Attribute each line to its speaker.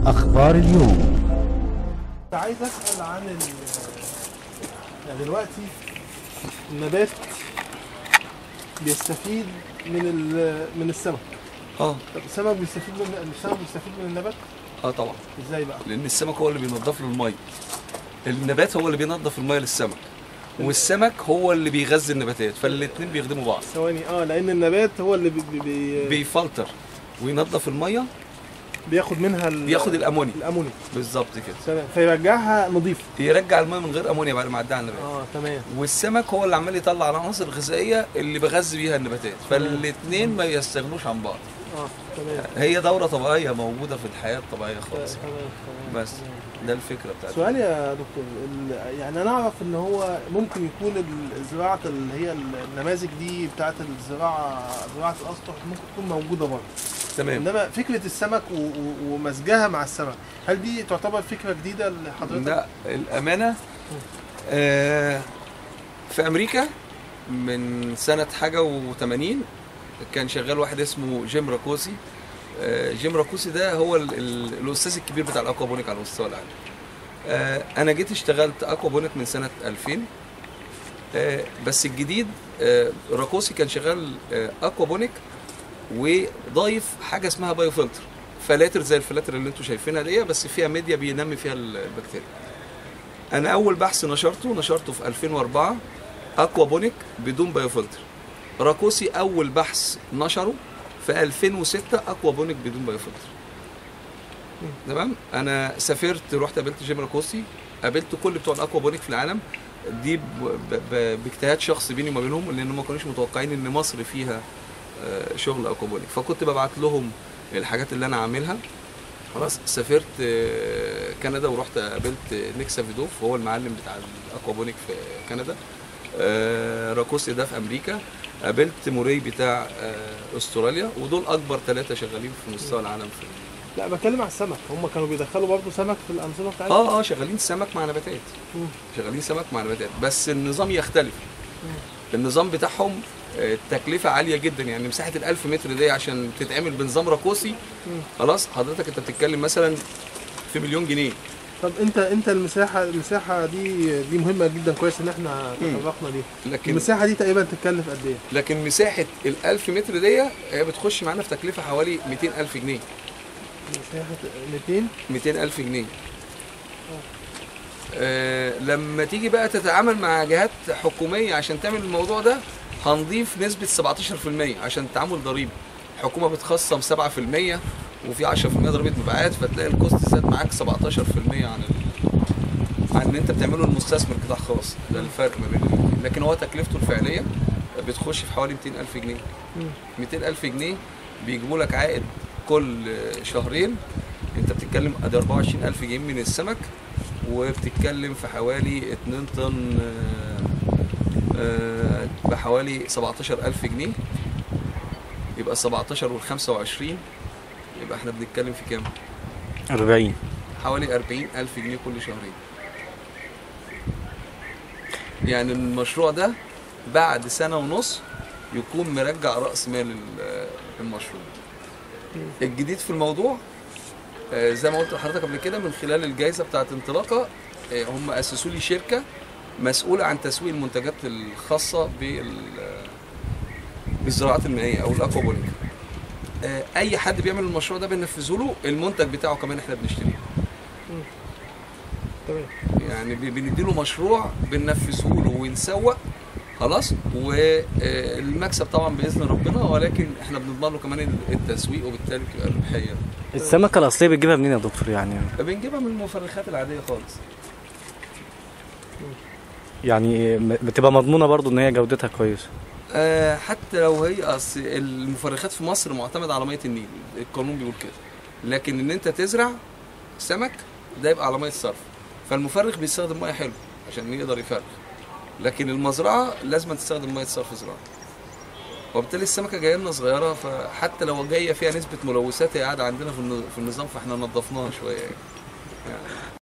Speaker 1: أخبار اليوم
Speaker 2: عايز اسال عن ال يعني دلوقتي النبات بيستفيد من ال من السمك
Speaker 3: اه
Speaker 2: طب السمك بيستفيد من السمك بيستفيد من النبات
Speaker 3: اه طبعا
Speaker 2: ازاي بقى
Speaker 3: لان السمك هو اللي بينضف له الميه النبات هو اللي بينضف الميه للسمك والسمك هو اللي بيغذي النباتات فالاتنين بيخدموا بعض
Speaker 2: ثواني اه لان النبات هو اللي بي بي بي
Speaker 3: بيفلتر وينضف الميه
Speaker 2: بياخد منها ال-
Speaker 3: بياخد الامونيا
Speaker 2: الامونيا
Speaker 3: بالظبط كده
Speaker 2: تمام فيرجعها نظيفه
Speaker 3: يرجع الميه من غير امونيا بعد ما عدها على النبات
Speaker 2: اه تمام
Speaker 3: والسمك هو اللي عمال يطلع العناصر الغذائيه اللي بغذي بيها النباتات فالاتنين ما يستغنوش عن بعض
Speaker 2: اه تمام
Speaker 3: هي دوره طبيعيه موجوده في الحياه الطبيعيه خالص
Speaker 2: تمام تمام
Speaker 3: بس ده الفكره بتاعتها
Speaker 2: سؤال يا دكتور ال- يعني انا اعرف ان هو ممكن يكون ال- الزراعه اللي هي النماذج دي بتاعت الزراعه زراعه الاسطح ممكن تكون موجوده برضه
Speaker 3: تمام
Speaker 2: انما فكره السمك و- و- ومزجها مع السمك هل دي تعتبر فكره جديده لحضرتك؟
Speaker 3: لا الامانه آه في امريكا من سنه حاجه و80 كان شغال واحد اسمه جيم راكوسي آه جيم راكوسي ده هو ال ال الاستاذ الكبير بتاع الاكوابونيك على مستوى العالم آه انا جيت اشتغلت اكوابونيك من سنه 2000 آه بس الجديد آه راكوسي كان شغال آه اكوابونيك وضايف حاجه اسمها بايو فلتر فلاتر زي الفلاتر اللي انتم شايفينها دي بس فيها ميديا بينمي فيها البكتيريا انا اول بحث نشرته نشرته في 2004 اكوابونيك بدون بايو فلتر راكوسي اول بحث نشره في 2006 اكوابونيك بدون بايو فلتر تمام انا سافرت رحت قابلت جيم راكوسي قابلت كل بتوع الاكوابونيك في العالم دي ب- ب- ب- باجتهاد شخصي بيني وما بينهم لان ما كانوش متوقعين ان مصر فيها آه، شغل اكوابونيك فكنت ببعت لهم الحاجات اللي انا عاملها خلاص سافرت آه، كندا ورحت قابلت نيك سافيدوف وهو المعلم بتاع الاكوابونيك في كندا آه، راكوسي ده في امريكا قابلت موري بتاع آه، استراليا ودول اكبر ثلاثه شغالين في مستوى العالم في
Speaker 2: لا بتكلم على السمك هم كانوا بيدخلوا برضه سمك في الانظمه بتاعتهم
Speaker 3: اه اه شغالين سمك مع نباتات
Speaker 2: مم.
Speaker 3: شغالين سمك مع نباتات بس النظام يختلف النظام بتاعهم آه، التكلفة عالية جدا يعني مساحة الألف متر دي عشان تتعمل بنظام راكوسي
Speaker 2: مم.
Speaker 3: خلاص حضرتك انت بتتكلم مثلا في مليون جنيه
Speaker 2: طب انت انت المساحه المساحه دي دي مهمه جدا كويس ان احنا
Speaker 3: مم.
Speaker 2: تطرقنا ليها
Speaker 3: لكن
Speaker 2: المساحه دي تقريبا تتكلف قد ايه؟
Speaker 3: لكن مساحة الألف متر دي هي بتخش معانا في تكلفة حوالي 200 ألف جنيه
Speaker 2: مساحه 200
Speaker 3: 200 ألف جنيه آه لما تيجي بقى تتعامل مع جهات حكومية عشان تعمل الموضوع ده هنضيف نسبة 17% عشان تعامل ضريبي الحكومة بتخصم 7% وفي 10% ضريبة مبيعات فتلاقي الكوست زاد معاك 17% عن ال... عن ان انت بتعمله المستثمر قطاع خاص ده الفرق ما بين الاثنين لكن هو تكلفته الفعلية بتخش في حوالي 200 ألف جنيه
Speaker 2: مم.
Speaker 3: 200 ألف جنيه بيجيبوا لك عائد كل شهرين انت بتتكلم ادي 24 ألف جنيه من السمك وبتتكلم في حوالي 2 طن آه، آه، بحوالي 17 ألف جنيه يبقى 17 وال 25 يبقى احنا بنتكلم في كام؟
Speaker 4: 40
Speaker 3: حوالي 40 ألف جنيه كل شهرين يعني المشروع ده بعد سنة ونص يكون مرجع رأس مال ال- المشروع الجديد في الموضوع آه، زي ما قلت لحضرتك قبل كده من خلال الجائزة بتاعت انطلاقة آه، هم أسسوا لي شركة مسؤولة عن تسويق المنتجات الخاصة بال بالزراعات المائية أو الأكوابونيك آه، أي حد بيعمل المشروع ده بننفذه له المنتج بتاعه كمان احنا بنشتريه
Speaker 2: تمام
Speaker 3: يعني بي- بنديله مشروع بننفذه له ونسوق خلاص والمكسب طبعا باذن ربنا ولكن احنا بنضمن له كمان التسويق وبالتالي بتبقى الربحيه
Speaker 4: السمكة الأصلية بتجيبها منين يا دكتور يعني
Speaker 3: بنجيبها من المفرخات العاديه خالص
Speaker 4: يعني م- بتبقى مضمونة برضو إن هي جودتها كويسة
Speaker 3: آه حتى لو هي اصل المفرخات في مصر معتمده على ميه النيل القانون بيقول كده لكن ان انت تزرع سمك ده يبقى على ميه صرف فالمفرخ بيستخدم ميه حلوه عشان يقدر يفرخ لكن المزرعه لازم تستخدم ميه صرف زراعي وبالتالي السمكه جايه لنا صغيره فحتى لو جايه فيها نسبه ملوثات هي قاعده عندنا في الن- في النظام فاحنا نظفناها شويه يعني.